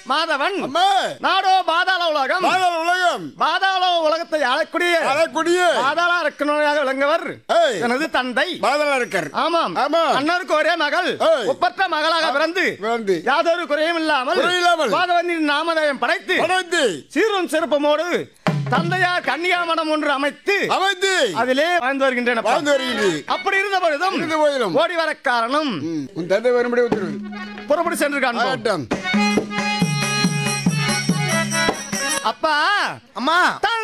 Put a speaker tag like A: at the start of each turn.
A: மாதவன்
B: அம்மா
A: நாடோ பாதாள உலகம்
B: பாதாள உலகம்
A: பாதாள உலகத்தை ஆளக்கூடிய
B: அழக்கூடிய
A: பாதாள அரக்கனாக விளங்குவர்
B: ஏய்.
A: எனது தந்தை
B: பாதாள இருக்கர்
A: ஆமாம்
B: ஆமா.
A: அண்ணருக்கு ஒரே மகள்
B: ஏய்.
A: ஒப்பற்ற மகளாக பிறந்து
B: பிறந்து.
A: யாதொரு குறையும் இல்லாமல்
B: குறையில்லாமல்.
A: பாதவனின் நாமதயம் படைத்து
B: படைத்து
A: சீரும் சிறப்பமோடு தந்தையார் கன்னியாமடம் ஒன்று அமைத்து
B: அமைத்து
A: அதிலே வாழ்ந்து வருகின்றன
B: வாழ்ந்து வருகின்றது
A: அப்படி இருந்த பொழுதும்
B: இருந்த போதிலும்
A: ஓடி வர காரணம்
B: ம், உன் தந்தை வரும்படி உத்தரவு
A: புறப்படி சென்று காண்போம்
B: ஆகட்டும்
A: அப்பா
C: அம்மா
A: தந்தை